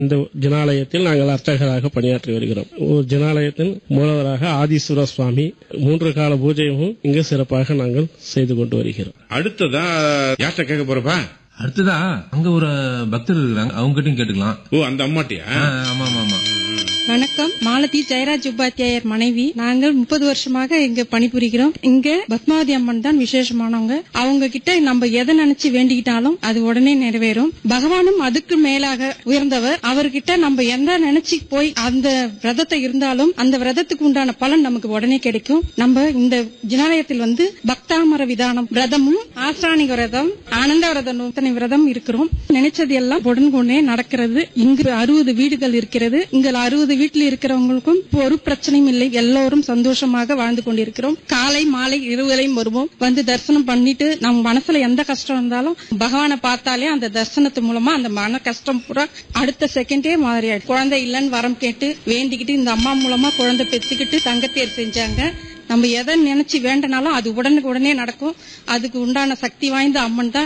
இந்த ஜனாலயத்தில் நாங்கள் அர்ச்சகராக பணியாற்றி வருகிறோம் ஒரு ஜனாலயத்தின் மூலவராக ஆதிசுர சுவாமி மூன்று கால பூஜையும் இங்கு சிறப்பாக நாங்கள் செய்து கொண்டு வருகிறோம் அடுத்ததா யார்கிட்ட கேட்க போறப்பா அடுத்ததா அங்க ஒரு பக்தர் இருக்கிறாங்க அவங்க கிட்டயும் கேட்டுக்கலாம் ஓ அந்த அம்மாட்டியா ஆ, ஆமா ஆமா ஆமா வணக்கம் மாலதி ஜெயராஜ் உபாத்தியாயர் மனைவி நாங்கள் முப்பது வருஷமாக இங்க பணிபுரிகிறோம் இங்க பத்மாவதி அம்மன் தான் விசேஷமானவங்க அவங்க கிட்ட நம்ம எதை நினைச்சு வேண்டிக்கிட்டாலும் அது உடனே நிறைவேறும் பகவானும் அதுக்கு மேலாக உயர்ந்தவர் அவர்கிட்ட நம்ம எந்த நினைச்சு போய் அந்த விரதத்தை இருந்தாலும் அந்த விரதத்துக்கு உண்டான பலன் நமக்கு உடனே கிடைக்கும் நம்ம இந்த ஜனாலயத்தில் வந்து பக்தாமர விதானம் விரதமும் ஆசிராணி விரதம் ஆனந்த விரதம் நூத்தனை விரதம் இருக்கிறோம் நினைச்சது எல்லாம் உடனுக்குடனே நடக்கிறது இங்கு அறுபது வீடுகள் இருக்கிறது இங்க அறுபது வீட்டில் இருக்கிறவங்களுக்கும் ஒரு பிரச்சனையும் இல்லை எல்லோரும் சந்தோஷமாக வாழ்ந்து கொண்டிருக்கிறோம் காலை மாலை இருவரையும் வருவோம் வந்து தரிசனம் பண்ணிட்டு நம்ம மனசுல எந்த கஷ்டம் இருந்தாலும் பகவானை பார்த்தாலே அந்த தரிசனத்து மூலமா அந்த மன கஷ்டம் பூரா அடுத்த செகண்டே மாறியாடு குழந்தை இல்லைன்னு வரம் கேட்டு வேண்டிக்கிட்டு இந்த அம்மா மூலமா குழந்தை பெத்துக்கிட்டு தங்கத்தேர் செஞ்சாங்க நம்ம எதை நினைச்சு வேண்டனாலும் அது உடனுக்கு உடனே நடக்கும் அதுக்கு உண்டான சக்தி வாய்ந்த அம்மன் தான்